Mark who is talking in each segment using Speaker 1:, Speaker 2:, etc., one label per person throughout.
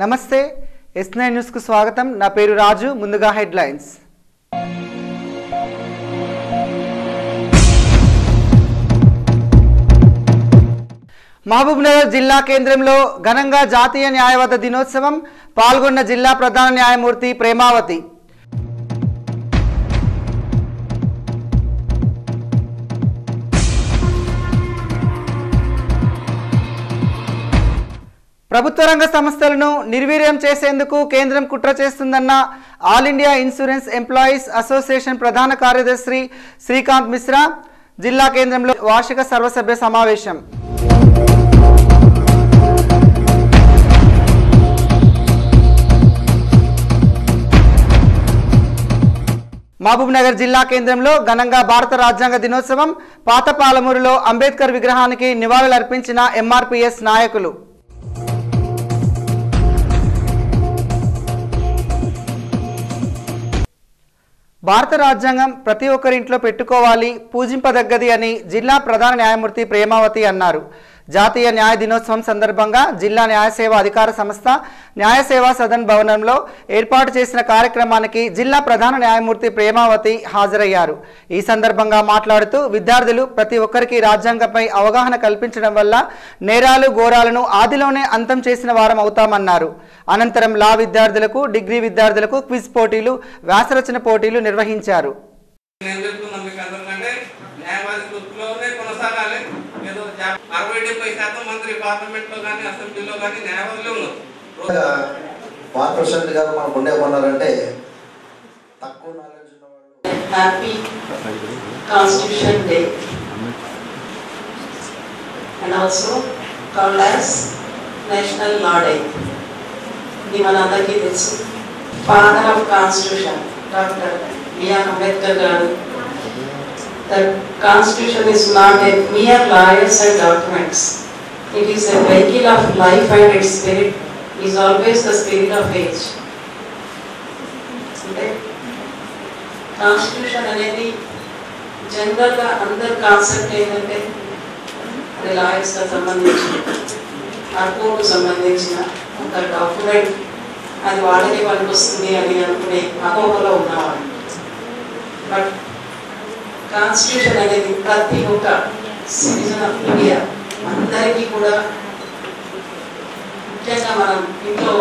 Speaker 1: నమస్తే yes nine న్యూస్కు స్వాగతం నా పేరు రాజు ముందుగా హెడ్లైన్స్ మహబూబ్నగర్ జిల్లా కేంద్రంలో ఘనంగా జాతీయ న్యాయవాద దినోత్సవం పాల్గొన్న జిల్లా ప్రధాన న్యాయమూర్తి ప్రేమావతి ప్రభుత్వ రంగ సంస్థలను నిర్వీర్యం చేసేందుకు కేంద్రం కుట్ర చేస్తుందన్న all India insurance employees association ప్రధాన కార్యదర్శి శ్రీకాంత్ మిశ్రా జిల్లా కేంద్రంలో వార్షిక సర్వసభ్య సమావేశం మహబూబ్ నగర్ జిల్లా కేంద్రంలో ఘనంగా భారత రాజ్యాంగ దినోత్సవం పాత పాలమూరులో అంబేద్కర్ విగ్రహానికి నివాళులర్పించిన ఎంఆర్పిఎస్ నాయకులు భారత రాజ్యాంగం ప్రతి ఒక్కరి ఇంట్లో పెట్టుకోవాలి పూజింపదగ్గది అని జిల్లా ప్రధాన న్యాయమూర్తి ప్రేమావతి అన్నారు జాతీయ న్యాయ దినోత్సవం సందర్భంగా జిల్లా న్యాయ సేవ అధికార సంస్థ న్యాయ సేవా సదన్ భవనంలో ఏర్పాటు చేసిన కార్యక్రమానికి జిల్లా ప్రధాన న్యాయమూర్తి ప్రేమావతి హాజరయ్యారు ఈ సందర్భంగా మాట్లాడుతూ విద్యార్థులు ప్రతి ఒక్కరికి రాజ్యాంగంపై అవగాహన కల్పించడం వల్ల నేరాలు ఘోరాలను ఆదిలోనే అంతం చేసిన వారం అవుతామన్నారు అనంతరం లా విద్యార్థులకు డిగ్రీ విద్యార్థులకు క్విజ్ పోటీలు వ్యాసరచన పోటీలు నిర్వహించారు
Speaker 2: నేను చెప్తున్నాం మీకు అందరికంటే న్యాయవాది వృత్తిలోనే కొనసాగాలి ఏదో జా- అరవై డెబ్బై శాతం మంది పార్లమెంట్ లో కానీ అసెంబ్లీలో కానీ న్యాయవాదులే ఉన్నారు
Speaker 3: వన్ పర్సెంట్ గారు మనకు ఉండే కొన్నారంటే తక్కువ నాలెడ్జ్ ఉన్న వాళ్ళు
Speaker 4: happy Constitution Day and also called as National Law Day. ఇది మనందరికీ తెలుసు father of constitution doctor BR Ambedkar గారు the constitution is not a mere lawyers and documents it is a vehicle of life and it spirit is always the spirit of age అంటే constitution అనేది జనరల్గా అందరి concept ఏంటంటే అది లాయర్స్కి సంబంధించిన ఆ కోర్టు సంబంధించిన ఒక డాక్యుమెంట్ అది వాళ్ళకి పనికొస్తుంది అని అనుకునే అపోహలో ఉన్నవాళ్ళు బట్ కాన్స్టిట్యూషన్ అనేది ప్రతి ఒక్క సిటిజన్ ఆఫ్ ఇండియా అందరికీ కూడా ముఖ్యంగా మనం ఇంట్లో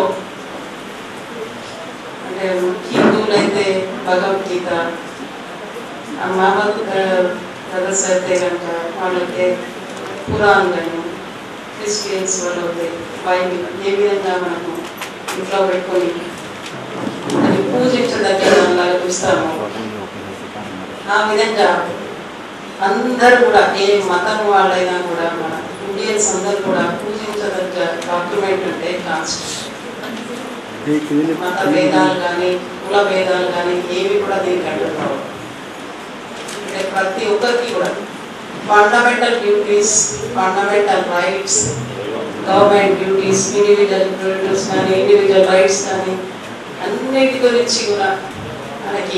Speaker 4: అంటే హిందువులైతే భగవద్గీత ఆ మహమ్మద్ బ్రదర్స్ అయితే కనుక వాళ్ళైతే పురాణ్ కానీ క్రిస్టియన్స్ వాళ్ళు అయితే బైబిల్ ఏ విధంగా మనము ఇంట్లో పెట్టుకొని అది పూజించదగ్గ దానిలాగా చూస్తాము ఆ విధంగా అందరూ కూడా ఏ మతం వాళ్ళైనా కూడా మన ఇండియన్స్ అందరూ కూడా పూజించదగ్గ డాక్యుమెంట్ అంటే కాన్స్టిట్యూషన్ మత భేదాలు కానీ కుల భేదాలు కానీ ఏవి కూడా దీనికి అంటున్నావు అంటే ప్రతి ఒక్కరికి కూడా fundamental duties fundamental rights government duties individual duties కానీ ఇండివిజువల్ రైట్స్ కానీ అన్నిటి గురించి కూడా మనకి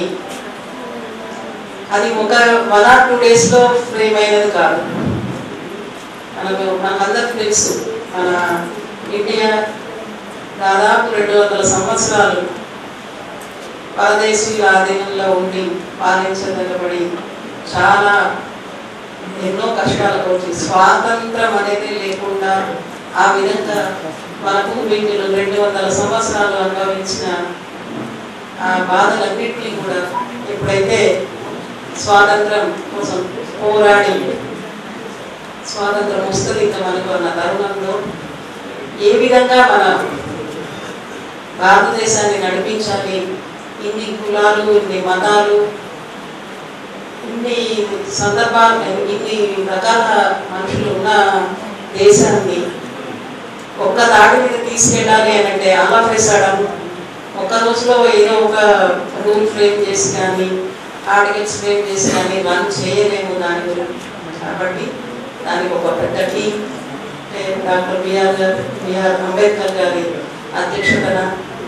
Speaker 4: అది ఒక వన్ ఆర్ టూ డేస్లో ఫ్రేమ్ అయినది కాదు మనకు మనకందరికి తెలుసు మన ఇండియా దాదాపు రెండు వందల సంవత్సరాలు పరదేశీయుల ఆధీనంలో ఉండి పాలించదగబడి చాలా ఎన్నో కష్టాలకు వచ్చి స్వాతంత్రం అనేది లేకుండా ఆ విధంగా మన పూర్వీకులు రెండు వందల సంవత్సరాలు అనుభవించిన ఆ బాధలన్నింటినీ కూడా ఎప్పుడైతే స్వాతంత్రం కోసం పోరాడి స్వాతంత్రం వస్తుంది ఇంకా మనకు అన్న తరుణంలో ఏ విధంగా మన భారతదేశాన్ని నడిపించాలి ఇన్ని కులాలు ఇన్ని మతాలు ఇన్ని సందర్భాలు ఇన్ని రకాల మనుషులు ఉన్న దేశాన్ని ఒక్క దాడి మీద తీసుకెళ్ళాలి అని అంటే అలా వేసాడం ఒక రోజులో ఏదో ఒక రూల్ ఫ్రేమ్ చేసి కానీ ఆర్టికల్స్ ఫ్రేమ్ చేసి కానీ రన్ చేయలేము దాని గురించి కాబట్టి దానికి ఒక పెద్ద టీం డాక్టర్ బిఆర్ గారు బిఆర్ అంబేద్కర్ గారి అధ్యక్షతన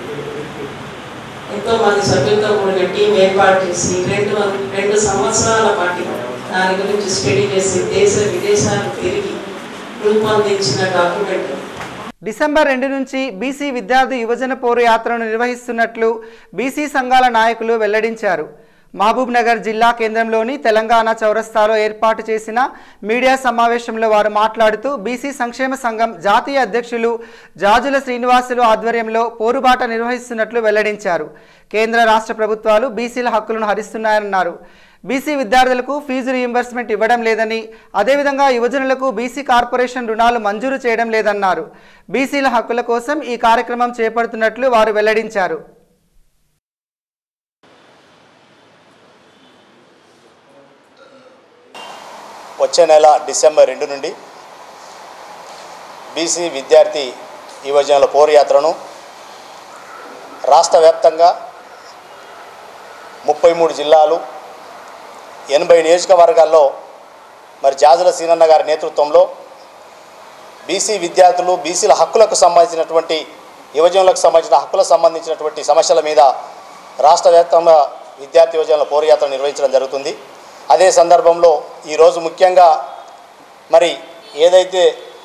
Speaker 4: ఎంతో మంది సభ్యులతో కూడిన టీం ఏర్పాటు చేసి రెండు వం- రెండు సంవత్సరాల పాటు దాని గురించి స్టడీ చేసి దేశ విదేశాలు తిరిగి రూపొందించిన డాక్యుమెంట్
Speaker 1: డిసెంబర్ రెండు నుంచి బీసీ విద్యార్థి యువజన పోరు యాత్రను నిర్వహిస్తున్నట్లు బీసీ సంఘాల నాయకులు వెల్లడించారు మహబూబ్ నగర్ జిల్లా కేంద్రంలోని తెలంగాణ చౌరస్తాలో ఏర్పాటు చేసిన మీడియా సమావేశంలో వారు మాట్లాడుతూ బీసీ సంక్షేమ సంఘం జాతీయ అధ్యక్షులు జాజుల శ్రీనివాసులు ఆధ్వర్యంలో పోరుబాట నిర్వహిస్తున్నట్లు వెల్లడించారు కేంద్ర రాష్ట్ర ప్రభుత్వాలు బీసీల హక్కులను హరిస్తున్నాయన్నారు బీసీ విద్యార్థులకు ఫీజు రీయింబర్స్మెంట్ ఇవ్వడం లేదని అదేవిధంగా యువజనులకు బీసీ కార్పొరేషన్ రుణాలు మంజూరు చేయడం లేదన్నారు బీసీల హక్కుల కోసం ఈ కార్యక్రమం చేపడుతున్నట్లు వారు వెల్లడించారు
Speaker 5: వచ్చే నెల డిసెంబర్ రెండు నుండి బీసీ విద్యార్థి యువజనుల పోరు యాత్రను రాష్ట్ర వ్యాప్తంగా ముప్పై మూడు జిల్లాలు ఎనభై నియోజకవర్గాల్లో మరి జాజుల సీనన్న గారి నేతృత్వంలో బీసీ విద్యార్థులు బీసీల హక్కులకు సంబంధించినటువంటి యువజనులకు సంబంధించిన హక్కులకు సంబంధించినటువంటి సమస్యల మీద రాష్ట్ర వ్యాప్తంగా విద్యార్థి యువజనుల పోరుయాత్ర నిర్వహించడం జరుగుతుంది అదే సందర్భంలో ఈరోజు ముఖ్యంగా మరి ఏదైతే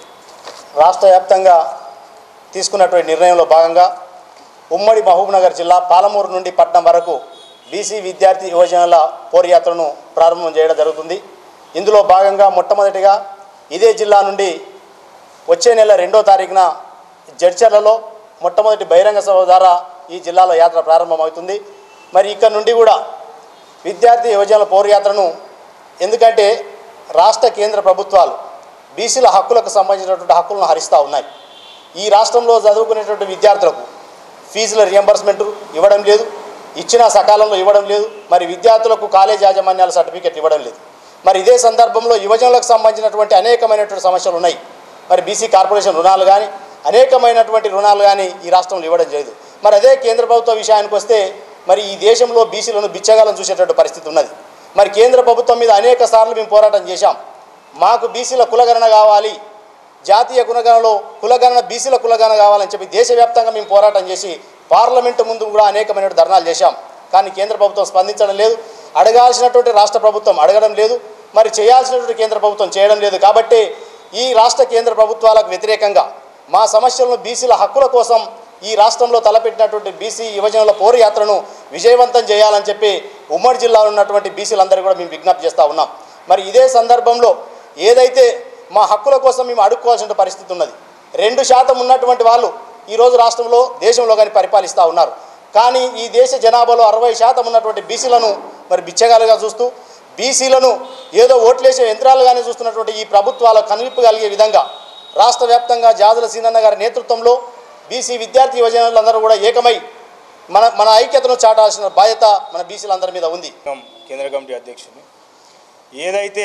Speaker 5: రాష్ట్ర వ్యాప్తంగా తీసుకున్నటువంటి నిర్ణయంలో భాగంగా ఉమ్మడి మహబూబ్నగర్ జిల్లా పాలమూరు నుండి పట్నం వరకు బీసీ విద్యార్థి యువజనుల పోరుయాత్రను ప్రారంభం చేయడం జరుగుతుంది ఇందులో భాగంగా మొట్టమొదటిగా ఇదే జిల్లా నుండి వచ్చే నెల రెండో తారీఖున జడ్చర్లలో మొట్టమొదటి బహిరంగ సభ ద్వారా ఈ జిల్లాలో యాత్ర ప్రారంభమవుతుంది మరి ఇక్కడ నుండి కూడా విద్యార్థి యువజనుల పౌరయాత్రను ఎందుకంటే రాష్ట్ర కేంద్ర ప్రభుత్వాలు బీసీల హక్కులకు సంబంధించినటువంటి హక్కులను హరిస్తూ ఉన్నాయి ఈ రాష్ట్రంలో చదువుకునేటువంటి విద్యార్థులకు ఫీజుల రియంబర్స్మెంట్ ఇవ్వడం లేదు ఇచ్చిన సకాలంలో ఇవ్వడం లేదు మరి విద్యార్థులకు కాలేజ్ యాజమాన్యాల సర్టిఫికెట్ ఇవ్వడం లేదు మరి ఇదే సందర్భంలో యువజనులకు సంబంధించినటువంటి అనేకమైనటువంటి సమస్యలు ఉన్నాయి మరి బీసీ కార్పొరేషన్ రుణాలు కానీ అనేకమైనటువంటి రుణాలు కానీ ఈ రాష్ట్రంలో ఇవ్వడం లేదు మరి అదే కేంద్ర ప్రభుత్వ విషయానికి వస్తే మరి ఈ దేశంలో బీసీలను బిచ్చగాలను చూసేటువంటి పరిస్థితి ఉన్నది మరి కేంద్ర ప్రభుత్వం మీద అనేక సార్లు మేము పోరాటం చేశాం మాకు బీసీల కులగణన కావాలి జాతీయ కులగణలో కులగణన బీసీల కులగణన కావాలని చెప్పి దేశవ్యాప్తంగా మేము పోరాటం చేసి పార్లమెంటు ముందు కూడా అనేకమైన ధర్నాలు చేశాం కానీ కేంద్ర ప్రభుత్వం స్పందించడం లేదు అడగాల్సినటువంటి రాష్ట్ర ప్రభుత్వం అడగడం లేదు మరి చేయాల్సినటువంటి కేంద్ర ప్రభుత్వం చేయడం లేదు కాబట్టి ఈ రాష్ట్ర కేంద్ర ప్రభుత్వాలకు వ్యతిరేకంగా మా సమస్యలను బీసీల హక్కుల కోసం ఈ రాష్ట్రంలో తలపెట్టినటువంటి బీసీ యువజనుల పోరు యాత్రను విజయవంతం చేయాలని చెప్పి ఉమ్మడి జిల్లాలో ఉన్నటువంటి బీసీలందరూ కూడా మేము విజ్ఞప్తి చేస్తూ ఉన్నాం మరి ఇదే సందర్భంలో ఏదైతే మా హక్కుల కోసం మేము అడుక్కోవాల్సిన పరిస్థితి ఉన్నది రెండు శాతం ఉన్నటువంటి వాళ్ళు ఈరోజు రాష్ట్రంలో దేశంలో కానీ పరిపాలిస్తూ ఉన్నారు కానీ ఈ దేశ జనాభాలో అరవై శాతం ఉన్నటువంటి బీసీలను మరి బిచ్చగాలుగా చూస్తూ బీసీలను ఏదో ఓట్లేసే యంత్రాలుగానే చూస్తున్నటువంటి ఈ ప్రభుత్వాల కనువిప్పు కలిగే విధంగా రాష్ట్ర వ్యాప్తంగా జాదుల సీనన్న గారి నేతృత్వంలో బీసీ విద్యార్థి యువజనులందరూ కూడా ఏకమై మన మన ఐక్యతను చాటాల్సిన బాధ్యత మన బీసీలందరి మీద ఉంది
Speaker 6: కేంద్ర కమిటీ అధ్యక్షుని ఏదైతే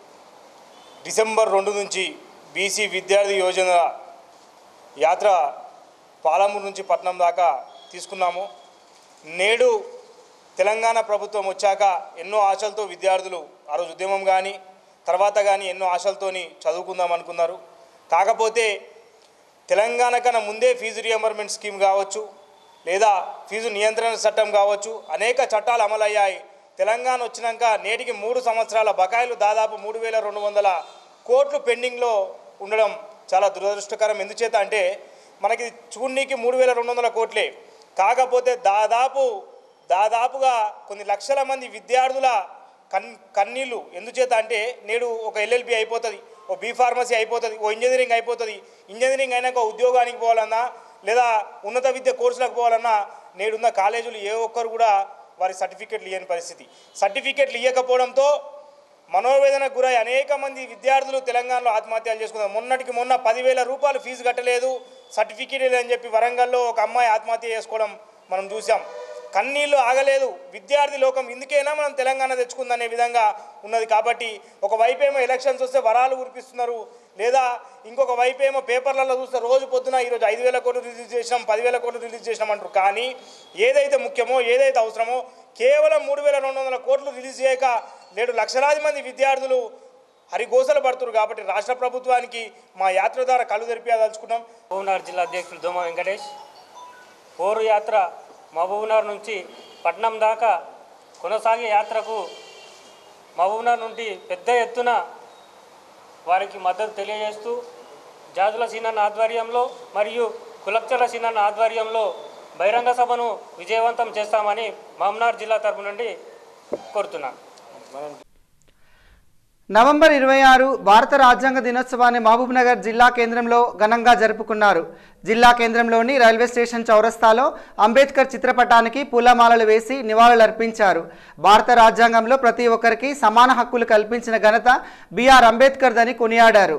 Speaker 6: డిసెంబర్ రెండు నుంచి బీసీ విద్యార్థి యోజన యాత్ర పాలమూరు నుంచి పట్నం దాకా తీసుకున్నాము నేడు తెలంగాణ ప్రభుత్వం వచ్చాక ఎన్నో ఆశలతో విద్యార్థులు ఆ రోజు ఉద్యమం కానీ తర్వాత కానీ ఎన్నో ఆశలతోని చదువుకుందాం అనుకున్నారు కాకపోతే తెలంగాణ కన్నా ముందే ఫీజు రియంబర్మెంట్ స్కీమ్ కావచ్చు లేదా ఫీజు నియంత్రణ చట్టం కావచ్చు అనేక చట్టాలు అమలయ్యాయి తెలంగాణ వచ్చినాక నేటికి మూడు సంవత్సరాల బకాయిలు దాదాపు మూడు వేల రెండు వందల కోట్లు పెండింగ్లో ఉండడం చాలా దురదృష్టకరం ఎందుచేత అంటే మనకి చూడనీకి మూడు వేల రెండు వందల కోట్లే కాకపోతే దాదాపు దాదాపుగా కొన్ని లక్షల మంది విద్యార్థుల కన్ కన్నీళ్ళు ఎందుచేత అంటే నేడు ఒక ఎల్ఎల్బి అయిపోతుంది ఓ బీ ఫార్మసీ అయిపోతుంది ఓ ఇంజనీరింగ్ అయిపోతుంది ఇంజనీరింగ్ అయినాక ఉద్యోగానికి పోవాలన్నా లేదా ఉన్నత విద్య కోర్సులకు పోవాలన్నా నేడున్న కాలేజీలు ఏ ఒక్కరు కూడా వారి సర్టిఫికెట్లు ఇవ్వని పరిస్థితి సర్టిఫికెట్లు ఇవ్వకపోవడంతో మనోవేదనకు గురై అనేక మంది విద్యార్థులు తెలంగాణలో ఆత్మహత్యలు చేసుకున్నారు మొన్నటికి మొన్న పదివేల రూపాయలు ఫీజు కట్టలేదు సర్టిఫికేట్ లేదని చెప్పి వరంగల్లో ఒక అమ్మాయి ఆత్మహత్య చేసుకోవడం మనం చూసాం కన్నీళ్లు ఆగలేదు విద్యార్థి లోకం ఇందుకైనా మనం తెలంగాణ తెచ్చుకుందనే విధంగా ఉన్నది కాబట్టి ఒక వైపు ఏమో ఎలక్షన్స్ వస్తే వరాలు కురిపిస్తున్నారు లేదా ఇంకొక వైపు ఏమో పేపర్లలో చూస్తే రోజు పొద్దున ఈరోజు ఐదు వేల కోట్లు రిలీజ్ చేసినాం పదివేల కోట్లు రిలీజ్ చేసినాం అంటారు కానీ ఏదైతే ముఖ్యమో ఏదైతే అవసరమో కేవలం మూడు వేల రెండు వందల కోట్లు రిలీజ్ చేయక నేడు లక్షలాది మంది విద్యార్థులు హరిగోసలు పడుతున్నారు కాబట్టి రాష్ట్ర ప్రభుత్వానికి మా యాత్ర ద్వారా కళ్ళు తెరిపించదలుచుకున్నాం
Speaker 7: మహబూబ్నగర్ జిల్లా అధ్యక్షులు దోమ వెంకటేష్ పోరు యాత్ర మహబూబ్నగర్ నుంచి పట్నం దాకా కొనసాగే యాత్రకు మహబూబ్నగర్ నుండి పెద్ద ఎత్తున వారికి మద్దతు తెలియజేస్తూ జాజుల సీనన్న ఆధ్వర్యంలో మరియు కులక్చల సీనన్న ఆధ్వర్యంలో బహిరంగ సభను విజయవంతం చేస్తామని మామనార్ జిల్లా తరపు నుండి కోరుతున్నాను
Speaker 1: నవంబర్ ఇరవై ఆరు భారత రాజ్యాంగ దినోత్సవాన్ని మహబూబ్నగర్ జిల్లా కేంద్రంలో ఘనంగా జరుపుకున్నారు జిల్లా కేంద్రంలోని రైల్వే స్టేషన్ చౌరస్తాలో అంబేద్కర్ చిత్రపటానికి పూలమాలలు వేసి నివాళులర్పించారు భారత రాజ్యాంగంలో ప్రతి ఒక్కరికి సమాన హక్కులు కల్పించిన ఘనత బిఆర్ అంబేద్కర్దని కొనియాడారు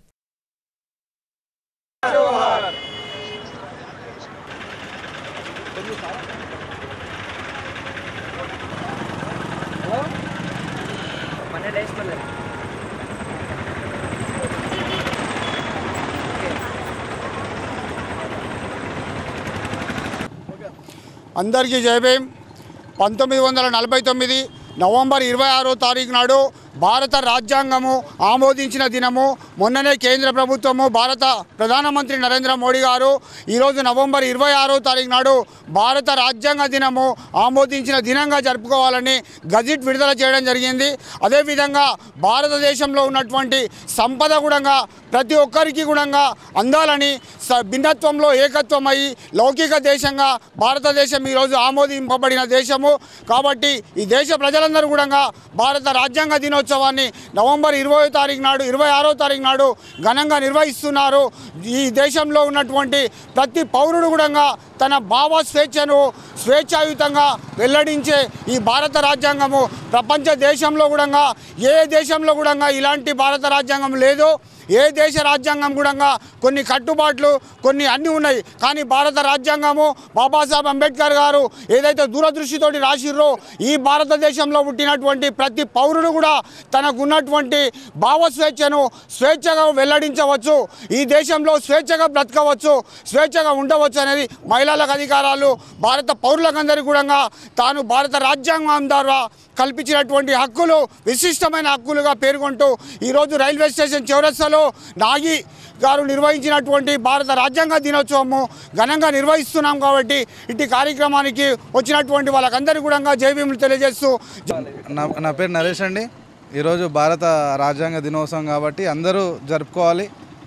Speaker 8: అందరికీ జయభీం పంతొమ్మిది వందల నలభై తొమ్మిది నవంబర్ ఇరవై ఆరో తారీఖు నాడు భారత రాజ్యాంగము ఆమోదించిన దినము మొన్ననే కేంద్ర ప్రభుత్వము భారత ప్రధానమంత్రి నరేంద్ర మోడీ గారు ఈరోజు నవంబర్ ఇరవై ఆరో తారీఖు నాడు భారత రాజ్యాంగ దినము ఆమోదించిన దినంగా జరుపుకోవాలని గజిట్ విడుదల చేయడం జరిగింది అదేవిధంగా భారతదేశంలో ఉన్నటువంటి సంపద కూడా ప్రతి ఒక్కరికి కూడా అందాలని స భిన్నత్వంలో ఏకత్వం అయి లౌకిక దేశంగా భారతదేశం ఈరోజు ఆమోదింపబడిన దేశము కాబట్టి ఈ దేశ ప్రజలందరూ కూడా భారత రాజ్యాంగ దినోత్సవాన్ని నవంబర్ ఇరవై తారీఖు నాడు ఇరవై ఆరో తారీఖు నాడు ఘనంగా నిర్వహిస్తున్నారు ఈ దేశంలో ఉన్నటువంటి ప్రతి పౌరుడు కూడా తన భావ స్వేచ్ఛను స్వేచ్ఛాయుతంగా వెల్లడించే ఈ భారత రాజ్యాంగము ప్రపంచ దేశంలో కూడా ఏ దేశంలో కూడా ఇలాంటి భారత రాజ్యాంగం లేదు ఏ దేశ రాజ్యాంగం కూడా కొన్ని కట్టుబాట్లు కొన్ని అన్నీ ఉన్నాయి కానీ భారత రాజ్యాంగము బాబాసాహెబ్ అంబేద్కర్ గారు ఏదైతే దూరదృష్టితోటి రాసిర్రో ఈ భారతదేశంలో పుట్టినటువంటి ప్రతి పౌరుడు కూడా తనకున్నటువంటి భావ స్వేచ్ఛను స్వేచ్ఛగా వెల్లడించవచ్చు ఈ దేశంలో స్వేచ్ఛగా బ్రతకవచ్చు స్వేచ్ఛగా ఉండవచ్చు అనేది మహిళలకు అధికారాలు భారత పౌరులకందరికీ కూడా తాను భారత రాజ్యాంగం ద్వారా కల్పించినటువంటి హక్కులు విశిష్టమైన హక్కులుగా పేర్కొంటూ ఈరోజు రైల్వే స్టేషన్ చౌరస్తాలో నాగి గారు నిర్వహించినటువంటి భారత రాజ్యాంగ దినోత్సవము ఘనంగా నిర్వహిస్తున్నాం కాబట్టి ఇటు కార్యక్రమానికి వచ్చినటువంటి వాళ్ళకందరికీ కూడా జైభీములు తెలియజేస్తూ
Speaker 9: నా నా పేరు నరేష్ అండి ఈరోజు భారత రాజ్యాంగ దినోత్సవం కాబట్టి అందరూ జరుపుకోవాలి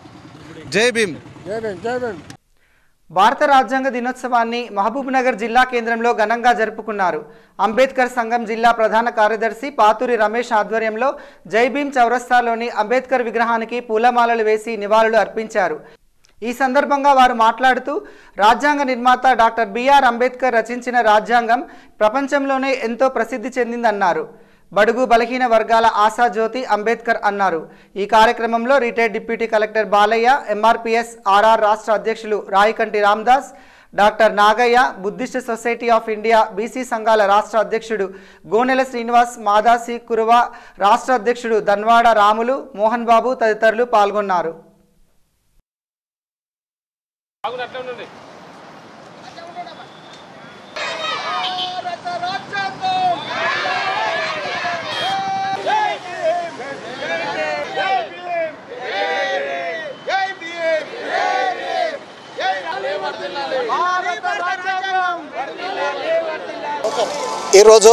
Speaker 9: జై భీమ్
Speaker 1: భారత రాజ్యాంగ దినోత్సవాన్ని మహబూబ్నగర్ జిల్లా కేంద్రంలో ఘనంగా జరుపుకున్నారు అంబేద్కర్ సంఘం జిల్లా ప్రధాన కార్యదర్శి పాతూరి రమేష్ ఆధ్వర్యంలో జై భీమ్ చౌరస్తాలోని అంబేద్కర్ విగ్రహానికి పూలమాలలు వేసి నివాళులు అర్పించారు ఈ సందర్భంగా వారు మాట్లాడుతూ రాజ్యాంగ నిర్మాత డాక్టర్ బిఆర్ అంబేద్కర్ రచించిన రాజ్యాంగం ప్రపంచంలోనే ఎంతో ప్రసిద్ధి చెందిందన్నారు బడుగు బలహీన వర్గాల ఆశాజ్యోతి అంబేద్కర్ అన్నారు ఈ కార్యక్రమంలో retired deputy collector Balaiah MRPS RR రాష్ట్ర అధ్యక్షులు Raikanti Ramdas doctor Nagaiah Buddhist society of India BC సంఘాల రాష్ట్ర అధ్యక్షుడు గోనెల శ్రీనివాస్ మాదాసి కురువ రాష్ట్ర అధ్యక్షుడు ధన్వాడ రాములు మోహన్ బాబు తదితరులు పాల్గొన్నారు
Speaker 10: ఈరోజు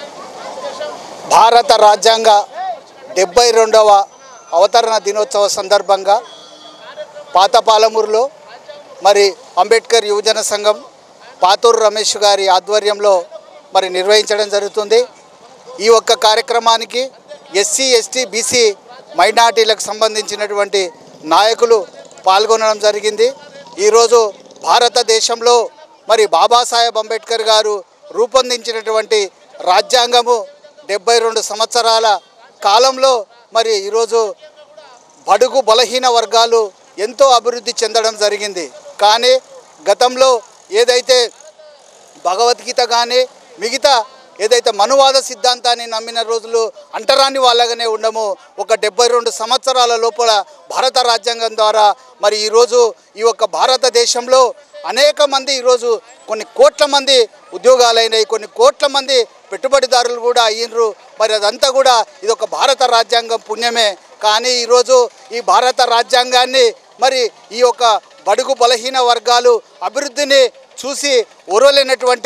Speaker 10: భారత రాజ్యాంగ డెబ్బై రెండవ అవతరణ దినోత్సవ సందర్భంగా పాతపాలమూరులో మరి అంబేద్కర్ యువజన సంఘం పాతూరు రమేష్ గారి ఆధ్వర్యంలో మరి నిర్వహించడం జరుగుతుంది ఈ ఒక్క కార్యక్రమానికి ఎస్సీ ఎస్టీ బీసీ మైనార్టీలకు సంబంధించినటువంటి నాయకులు పాల్గొనడం జరిగింది ఈరోజు భారతదేశంలో మరి బాబాసాహెబ్ అంబేద్కర్ గారు రూపొందించినటువంటి రాజ్యాంగము డెబ్బై రెండు సంవత్సరాల కాలంలో మరి ఈరోజు బడుగు బలహీన వర్గాలు ఎంతో అభివృద్ధి చెందడం జరిగింది కానీ గతంలో ఏదైతే భగవద్గీత కానీ మిగతా ఏదైతే మనువాద సిద్ధాంతాన్ని నమ్మిన రోజులు అంటరాని వాళ్ళగానే ఉండము ఒక డెబ్బై రెండు సంవత్సరాల లోపల భారత రాజ్యాంగం ద్వారా మరి ఈరోజు ఈ యొక్క భారతదేశంలో అనేక మంది ఈరోజు కొన్ని కోట్ల మంది ఉద్యోగాలైనాయి కొన్ని కోట్ల మంది పెట్టుబడిదారులు కూడా అయ్యిండ్రు మరి అదంతా కూడా ఇది ఒక భారత రాజ్యాంగం పుణ్యమే కానీ ఈరోజు ఈ భారత రాజ్యాంగాన్ని మరి ఈ యొక్క బడుగు బలహీన వర్గాలు అభివృద్ధిని చూసి ఓరలేనటువంటి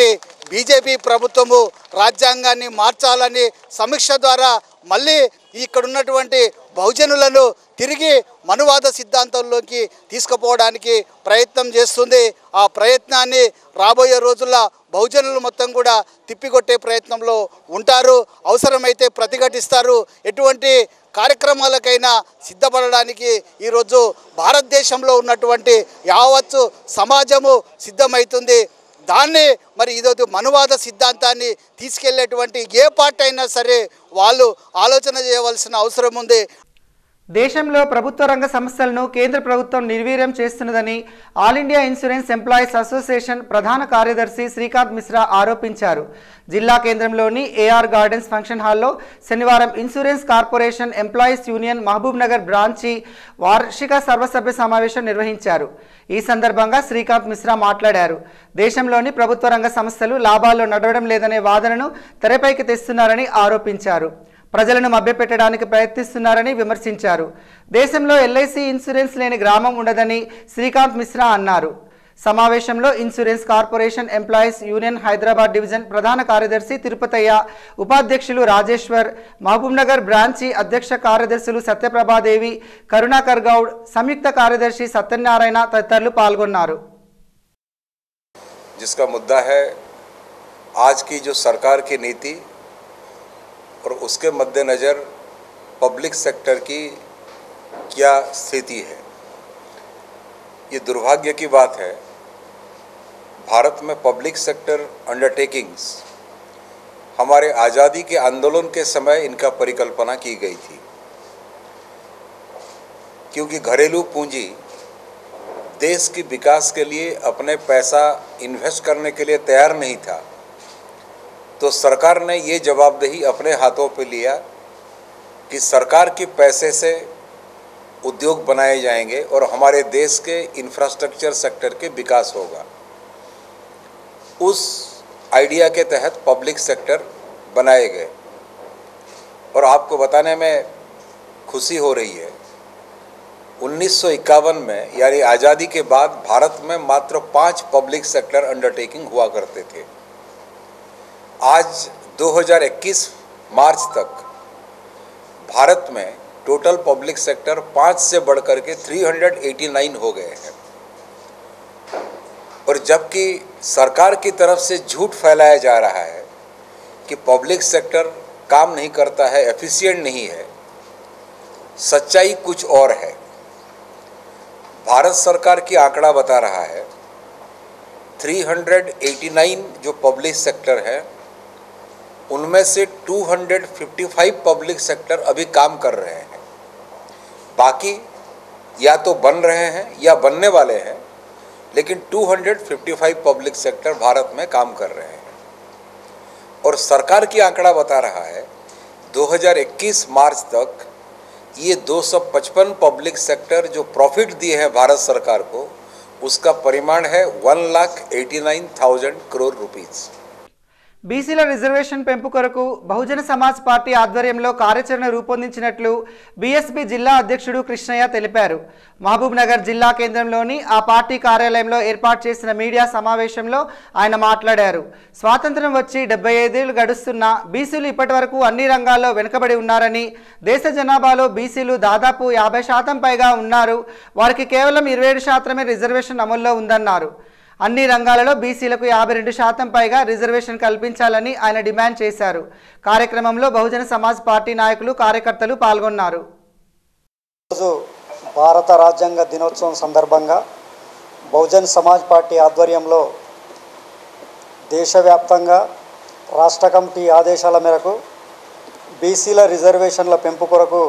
Speaker 10: బీజేపీ ప్రభుత్వము రాజ్యాంగాన్ని మార్చాలని సమీక్ష ద్వారా మళ్ళీ ఇక్కడ ఉన్నటువంటి బహుజనులను తిరిగి మనువాద సిద్ధాంతంలోకి తీసుకుపోవడానికి ప్రయత్నం చేస్తుంది ఆ ప్రయత్నాన్ని రాబోయే రోజుల్లో బహుజనులు మొత్తం కూడా తిప్పికొట్టే ప్రయత్నంలో ఉంటారు అవసరమైతే ప్రతిఘటిస్తారు ఎటువంటి కార్యక్రమాలకైనా సిద్ధపడడానికి ఈరోజు భారతదేశంలో ఉన్నటువంటి యావత్తు సమాజము సిద్ధమవుతుంది దాన్ని మరి ఇదొక మనువాద సిద్ధాంతాన్ని తీసుకెళ్లేటువంటి ఏ పార్టీ అయినా సరే వాళ్ళు ఆలోచన చేయవలసిన అవసరం ఉంది
Speaker 1: దేశంలో ప్రభుత్వ రంగ సంస్థలను కేంద్ర ప్రభుత్వం నిర్వీర్యం చేస్తున్నదని all India insurance employees association ప్రధాన కార్యదర్శి శ్రీకాంత్ మిశ్రా ఆరోపించారు జిల్లా కేంద్రంలోని ఏఆర్ గార్డెన్స్ ఫంక్షన్ హాల్లో శనివారం insurance corporation employees union Mahabub Nagar branch వార్షిక సర్వసభ్య సమావేశం నిర్వహించారు ఈ సందర్భంగా శ్రీకాంత్ మిశ్రా మాట్లాడారు దేశంలోని ప్రభుత్వ రంగ సంస్థలు లాభాల్లో నడవడం లేదనే వాదనను తెరపైకి తెస్తున్నారని ఆరోపించారు ప్రజలను మభ్యపెట్టడానికి ప్రయత్నిస్తున్నారని విమర్శించారు దేశంలో ఎల్ఐసి ఇన్సూరెన్స్ లేని గ్రామం ఉండదని శ్రీకాంత్ మిశ్రా అన్నారు సమావేశంలో insurance corporation employees union Hyderabad division ప్రధాన కార్యదర్శి తిరుపతయ్య ఉపాధ్యక్షులు రాజేశ్వర్ మహబూబ్నగర్ బ్రాంచి అధ్యక్ష కార్యదర్శులు సత్యప్రభాదేవి కరుణాకర్ గౌడ్ సంయుక్త కార్యదర్శి సత్యనారాయణ తదితరులు పాల్గొన్నారు
Speaker 11: जिसका मुद्दा है आज की जो सरकार की नीति और उसके मद्देनज़र पब्लिक सेक्टर की क्या स्थिति है ये दुर्भाग्य की बात है भारत में पब्लिक सेक्टर अंडरटेकिंग्स हमारे आज़ादी के आंदोलन के समय इनका परिकल्पना की गई थी क्योंकि घरेलू पूंजी देश के विकास के लिए अपने पैसा इन्वेस्ट करने के लिए तैयार नहीं था तो सरकार ने ये जवाबदेही अपने हाथों पे लिया कि सरकार के पैसे से उद्योग बनाए जाएंगे और हमारे देश के इंफ्रास्ट्रक्चर सेक्टर के विकास होगा उस आइडिया के तहत पब्लिक सेक्टर बनाए गए और आपको बताने में खुशी हो रही है 1951 में यानी आज़ादी के बाद भारत में मात्र पांच पब्लिक सेक्टर अंडरटेकिंग हुआ करते थे आज 2021 मार्च तक भारत में टोटल पब्लिक सेक्टर पाँच से बढ़कर के 389 हो गए हैं और जबकि सरकार की तरफ से झूठ फैलाया जा रहा है कि पब्लिक सेक्टर काम नहीं करता है एफिशिएंट नहीं है सच्चाई कुछ और है भारत सरकार की आंकड़ा बता रहा है 389 जो पब्लिक सेक्टर है उनमें से 255 पब्लिक सेक्टर अभी काम कर रहे हैं बाकी या तो बन रहे हैं या बनने वाले हैं लेकिन 255 पब्लिक सेक्टर भारत में काम कर रहे हैं और सरकार की आंकड़ा बता रहा है 2021 मार्च तक ये 255 पब्लिक सेक्टर जो प्रॉफिट दिए हैं भारत सरकार को उसका परिमाण है one lakh eighty nine thousand crore rupees
Speaker 1: బీసీల రిజర్వేషన్ పెంపు కొరకు బహుజన సమాజ్ పార్టీ ఆధ్వర్యంలో కార్యాచరణ రూపొందించినట్లు బీఎస్పీ జిల్లా అధ్యక్షుడు కృష్ణయ్య తెలిపారు మహబూబ్ నగర్ జిల్లా కేంద్రంలోని ఆ పార్టీ కార్యాలయంలో ఏర్పాటు చేసిన మీడియా సమావేశంలో ఆయన మాట్లాడారు స్వాతంత్రం వచ్చి డెబ్బై ఐదేళ్లు గడుస్తున్నా బీసీలు ఇప్పటి వరకు అన్ని రంగాల్లో వెనుకబడి ఉన్నారని దేశ జనాభాలో బీసీలు దాదాపు యాభై శాతం పైగా ఉన్నారు వారికి కేవలం ఇరవై ఏడు శాతమే రిజర్వేషన్ అమల్లో ఉందన్నారు అన్ని రంగాలలో బీసీలకు యాభై రెండు శాతం పైగా రిజర్వేషన్ కల్పించాలని ఆయన డిమాండ్ చేశారు కార్యక్రమంలో బహుజన సమాజ్ పార్టీ నాయకులు కార్యకర్తలు పాల్గొన్నారు
Speaker 12: ఈరోజు భారత రాజ్యాంగ దినోత్సవం సందర్భంగా బహుజన్ సమాజ్ పార్టీ ఆధ్వర్యంలో దేశవ్యాప్తంగా రాష్ట్ర కమిటీ ఆదేశాల మేరకు బీసీల రిజర్వేషన్ల పెంపు కొరకు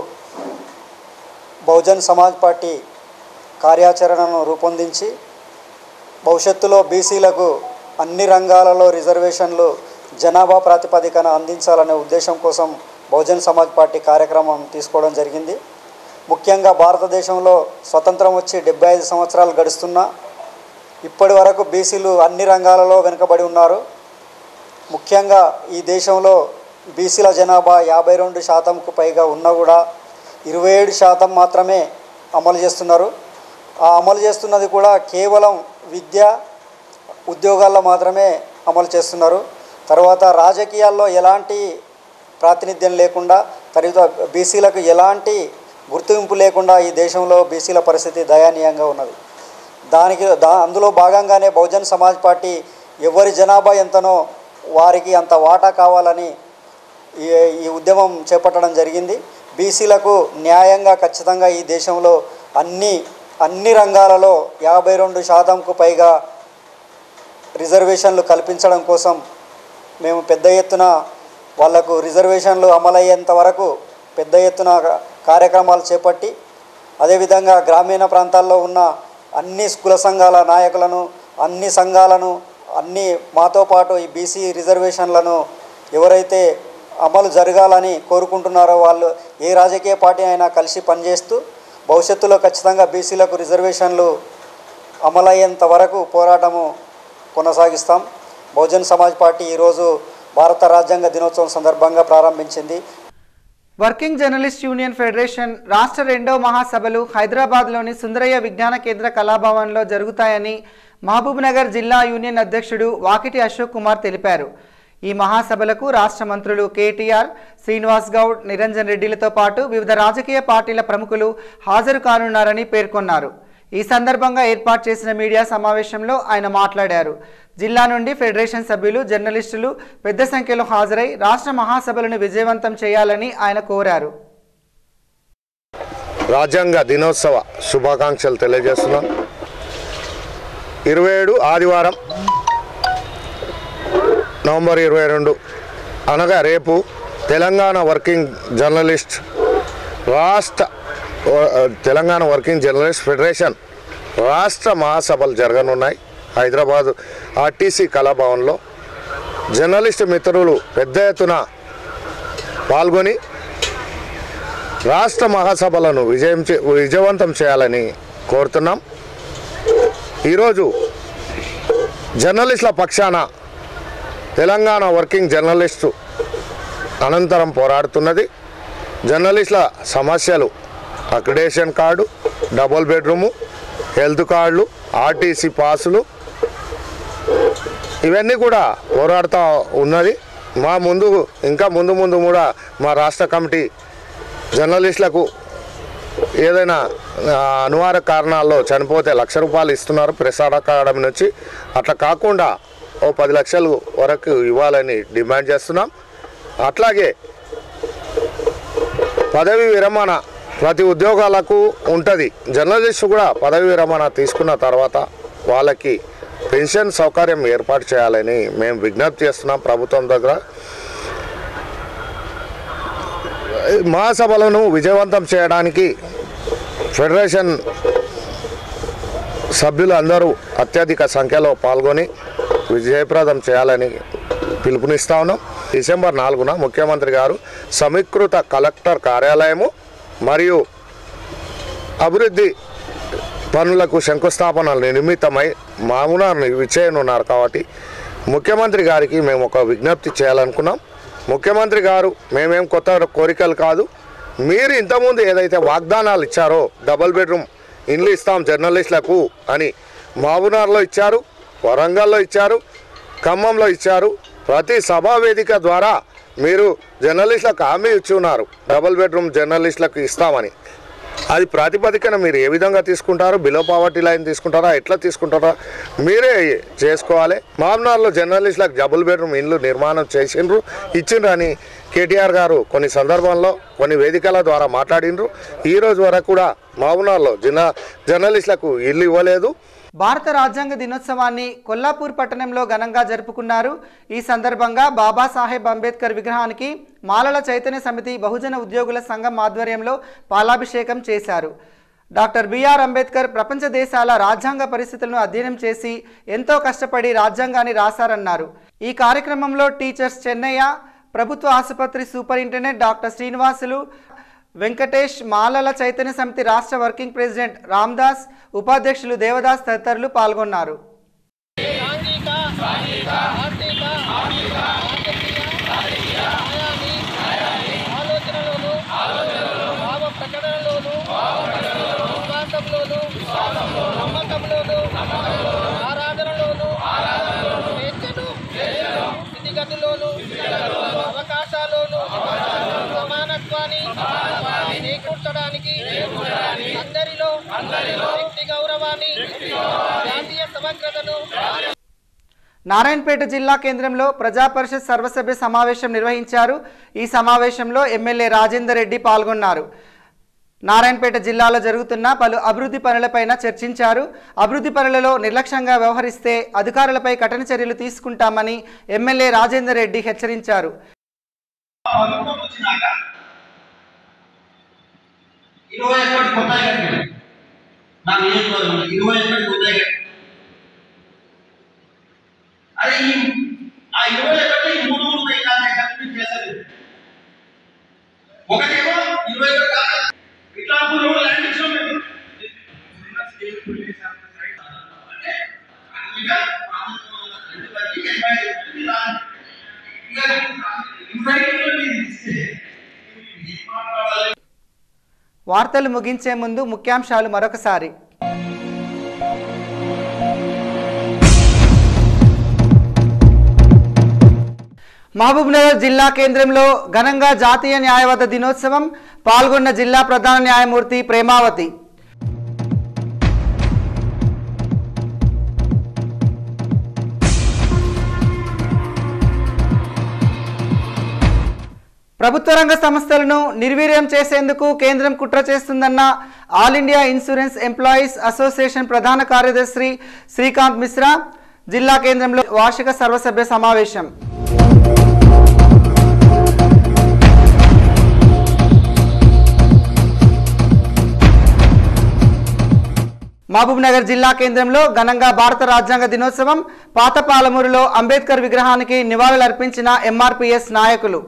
Speaker 12: బహుజన్ సమాజ్ పార్టీ కార్యాచరణను రూపొందించి భవిష్యత్తులో బీసీలకు అన్ని రంగాలలో రిజర్వేషన్లు జనాభా ప్రాతిపదికన అందించాలనే ఉద్దేశం కోసం బహుజన్ సమాజ్ పార్టీ కార్యక్రమం తీసుకోవడం జరిగింది ముఖ్యంగా భారతదేశంలో స్వతంత్రం వచ్చి డెబ్బై ఐదు సంవత్సరాలు గడుస్తున్నా ఇప్పటి వరకు బీసీలు అన్ని రంగాలలో వెనుకబడి ఉన్నారు ముఖ్యంగా ఈ దేశంలో బీసీల జనాభా యాభై రెండు శాతంకు పైగా ఉన్నా కూడా ఇరవై ఏడు శాతం మాత్రమే అమలు చేస్తున్నారు ఆ అమలు చేస్తున్నది కూడా కేవలం విద్య ఉద్యోగాల్లో మాత్రమే అమలు చేస్తున్నారు తర్వాత రాజకీయాల్లో ఎలాంటి ప్రాతినిధ్యం లేకుండా తర్వాత బీసీలకు ఎలాంటి గుర్తింపు లేకుండా ఈ దేశంలో బీసీల పరిస్థితి దయనీయంగా ఉన్నది దానికి దా అందులో భాగంగానే బహుజన్ సమాజ్ పార్టీ ఎవరి జనాభా ఎంతనో వారికి అంత వాటా కావాలని ఈ ఈ ఉద్యమం చేపట్టడం జరిగింది బీసీలకు న్యాయంగా ఖచ్చితంగా ఈ దేశంలో అన్ని అన్ని రంగాలలో యాభై రెండు శాతంకు పైగా రిజర్వేషన్లు కల్పించడం కోసం మేము పెద్ద ఎత్తున వాళ్లకు రిజర్వేషన్లు అమలయ్యేంత వరకు పెద్ద ఎత్తున కార్యక్రమాలు చేపట్టి అదేవిధంగా గ్రామీణ ప్రాంతాల్లో ఉన్న అన్ని కుల సంఘాల నాయకులను అన్ని సంఘాలను అన్ని మాతో పాటు ఈ బీసీ రిజర్వేషన్లను ఎవరైతే అమలు జరగాలని కోరుకుంటున్నారో వాళ్ళు ఏ రాజకీయ పార్టీ అయినా కలిసి పనిచేస్తూ భవిష్యత్తులో ఖచ్చితంగా బీసీలకు రిజర్వేషన్లు అమలయ్యేంత వరకు పోరాటము కొనసాగిస్తాం బహుజన్ సమాజ్ పార్టీ ఈరోజు భారత రాజ్యాంగ దినోత్సవం సందర్భంగా ప్రారంభించింది
Speaker 1: వర్కింగ్ జర్నలిస్ట్ యూనియన్ ఫెడరేషన్ రాష్ట్ర రెండవ మహాసభలు హైదరాబాద్లోని సుందరయ్య విజ్ఞాన కేంద్ర కళాభవన్లో జరుగుతాయని మహబూబ్నగర్ జిల్లా యూనియన్ అధ్యక్షుడు వాకిటి అశోక్ కుమార్ తెలిపారు ఈ మహాసభలకు రాష్ట్ర మంత్రులు కేటీఆర్ శ్రీనివాస్ గౌడ్ నిరంజన్ రెడ్డిలతో పాటు వివిధ రాజకీయ పార్టీల ప్రముఖులు హాజరు కానున్నారని పేర్కొన్నారు ఈ సందర్భంగా ఏర్పాటు చేసిన మీడియా సమావేశంలో ఆయన మాట్లాడారు జిల్లా నుండి ఫెడరేషన్ సభ్యులు జర్నలిస్టులు పెద్ద సంఖ్యలో హాజరై రాష్ట్ర మహాసభలను విజయవంతం చేయాలని ఆయన కోరారు
Speaker 13: రాజ్యాంగ దినోత్సవ శుభాకాంక్షలు తెలియజేస్తున్నాం ఇరవై ఏడు ఆదివారం నవంబర్ ఇరవై రెండు అనగా రేపు తెలంగాణ వర్కింగ్ జర్నలిస్ట్ రాష్ట్ర తెలంగాణ వర్కింగ్ జర్నలిస్ట్ ఫెడరేషన్ రాష్ట్ర మహాసభలు జరగనున్నాయి హైదరాబాద్ ఆర్టీసీ కళాభవన్లో జర్నలిస్ట్ మిత్రులు పెద్ద ఎత్తున పాల్గొని రాష్ట్ర మహాసభలను విజయం చే విజయవంతం చేయాలని కోరుతున్నాం ఈరోజు జర్నలిస్టుల పక్షాన తెలంగాణ వర్కింగ్ జర్నలిస్టు అనంతరం పోరాడుతున్నది జర్నలిస్టుల సమస్యలు accreditation card double bedroom health కార్డులు ఆర్టీసీ పాసులు ఇవన్నీ కూడా పోరాడుతూ ఉన్నది మా ముందు ఇంకా ముందు ముందు కూడా మా రాష్ట్ర కమిటీ జర్నలిస్టులకు ఏదైనా ఆ, అనివార్య కారణాల్లో చనిపోతే లక్ష రూపాయలు ఇస్తున్నారు ప్రసార అకాడమీ నుంచి అట్లా కాకుండా ఓ పది లక్షలు వరకు ఇవ్వాలని డిమాండ్ చేస్తున్నాం అట్లాగే పదవి విరమణ ప్రతి ఉద్యోగాలకు ఉంటుంది జర్నలిస్టు కూడా పదవి విరమణ తీసుకున్న తర్వాత వాళ్ళకి పెన్షన్ సౌకర్యం ఏర్పాటు చేయాలని మేము విజ్ఞప్తి చేస్తున్నాం ప్రభుత్వం దగ్గర మహాసభలను విజయవంతం చేయడానికి ఫెడరేషన్ సభ్యులు అందరూ అత్యధిక సంఖ్యలో పాల్గొని విజయప్రదం చేయాలని పిలుపునిస్తా ఉన్నాం డిసెంబర్ నాలుగున ముఖ్యమంత్రి గారు సమీకృత కలెక్టర్ కార్యాలయము మరియు అభివృద్ధి పనులకు శంకుస్థాపనలు నిమిత్తమై మామూలు విచ్చేయనున్నారు కాబట్టి ముఖ్యమంత్రి గారికి మేము ఒక విజ్ఞప్తి చేయాలనుకున్నాం ముఖ్యమంత్రి గారు మేమేం కొత్త కోరికలు కాదు మీరు ఇంతకుముందు ఏదైతే వాగ్దానాలు ఇచ్చారో డబుల్ బెడ్రూమ్ ఇండ్లు ఇస్తాం జర్నలిస్టులకు అని మాబునార్లో ఇచ్చారు వరంగల్లో ఇచ్చారు ఖమ్మంలో ఇచ్చారు ప్రతి సభా వేదిక ద్వారా మీరు జర్నలిస్టులకు హామీ ఇచ్చి ఉన్నారు డబుల్ బెడ్రూమ్ జర్నలిస్టులకు ఇస్తామని అది ప్రాతిపదికన మీరు ఏ విధంగా తీసుకుంటారు బిలో పావర్టీ లైన్ తీసుకుంటారా ఎట్లా తీసుకుంటారా మీరే చేసుకోవాలి మామ్నార్లో జర్నలిస్టులకు డబుల్ బెడ్రూమ్ ఇండ్లు నిర్మాణం చేసిండ్రు ఇచ్చిండ్రు అని కేటీఆర్ గారు కొన్ని సందర్భంలో కొన్ని వేదికల ద్వారా మాట్లాడిండ్రు ఈ రోజు వరకు కూడా మామ్నార్లో జన జర్నలిస్టులకు ఇల్లు ఇవ్వలేదు
Speaker 1: భారత రాజ్యాంగ దినోత్సవాన్ని కొల్లాపూర్ పట్టణంలో ఘనంగా జరుపుకున్నారు ఈ సందర్భంగా బాబాసాహెబ్ అంబేద్కర్ విగ్రహానికి మాలల చైతన్య సమితి బహుజన ఉద్యోగుల సంఘం ఆధ్వర్యంలో పాలాభిషేకం చేశారు డాక్టర్ బిఆర్ అంబేద్కర్ ప్రపంచ దేశాల రాజ్యాంగ పరిస్థితులను అధ్యయనం చేసి ఎంతో కష్టపడి రాజ్యాంగాన్ని రాశారన్నారు ఈ కార్యక్రమంలో టీచర్స్ చెన్నయ్య ప్రభుత్వ ఆసుపత్రి సూపరింటెండెంట్ డాక్టర్ శ్రీనివాసులు వెంకటేష్ మాలల చైతన్య సమితి రాష్ట్ర వర్కింగ్ ప్రెసిడెంట్ రామ్దాస్ ఉపాధ్యక్షులు దేవదాస్ తదితరులు పాల్గొన్నారు
Speaker 14: ఆరాధనలోను చేకూర్చడానికి అందరిలో వ్యక్తి గౌరవాన్ని జాతీయ సమగ్రతను
Speaker 1: నారాయణపేట జిల్లా కేంద్రంలో ప్రజా పరిషత్ సర్వసభ్య సమావేశం నిర్వహించారు ఈ సమావేశంలో ఎమ్మెల్యే రాజేందర్ రెడ్డి పాల్గొన్నారు నారాయణపేట జిల్లాలో జరుగుతున్న పలు అభివృద్ధి పనులపైన చర్చించారు అభివృద్ధి పనులలో నిర్లక్ష్యంగా వ్యవహరిస్తే అధికారులపై కఠిన చర్యలు తీసుకుంటామని ఎమ్మెల్యే రాజేందర్ రెడ్డి హెచ్చరించారు
Speaker 15: ఇరవై ఒకటి కొత్తగా కట్టారు నా నియోజకవర్గంలో ఇరవై ఒకటి కొత్తగా కట్టారు అదే ఈ ఆ ఇరవై ఒకటి ఈ మూడు మూడు ఉన్నాయి నాకు కంప్లీట్ చేశారు ఒకటేమో ఇరవై ఒకటి కాక ఇట్లా మూడు రోజులు ల్యాండ్ ఇచ్చాం మేము అంటే ఇంకా రెండు బట్టి ఎనభై ఐదు మంది రాదు. ఇంకా ఇరవై ఒకటి మీరు ఇస్తే ఏం మాట్లాడాలి
Speaker 1: వార్తలు ముగించే ముందు ముఖ్యాంశాలు మరొకసారి మహబూబ్నగర్ జిల్లా కేంద్రంలో ఘనంగా జాతీయ న్యాయవాద దినోత్సవం పాల్గొన్న జిల్లా ప్రధాన న్యాయమూర్తి ప్రేమావతి ప్రభుత్వ రంగ సంస్థలను నిర్వీర్యం చేసేందుకు కేంద్రం కుట్ర చేస్తుందన్న all India insurance employees association ప్రధాన కార్యదర్శి శ్రీకాంత్ మిశ్రా జిల్లా కేంద్రంలో వార్షిక సర్వసభ్య సమావేశం మహబూబ్ నగర్ జిల్లా కేంద్రంలో ఘనంగా భారత రాజ్యాంగ దినోత్సవం పాత పాలమూరులో అంబేద్కర్ విగ్రహానికి నివాళులర్పించిన ఎంఆర్పిఎస్ నాయకులు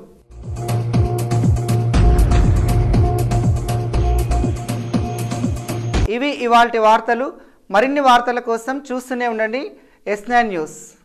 Speaker 1: ఇవి ఇవాల్టి వార్తలు మరిన్ని వార్తల కోసం చూస్తూనే ఉండండి ఎస్ నైన్ న్యూస్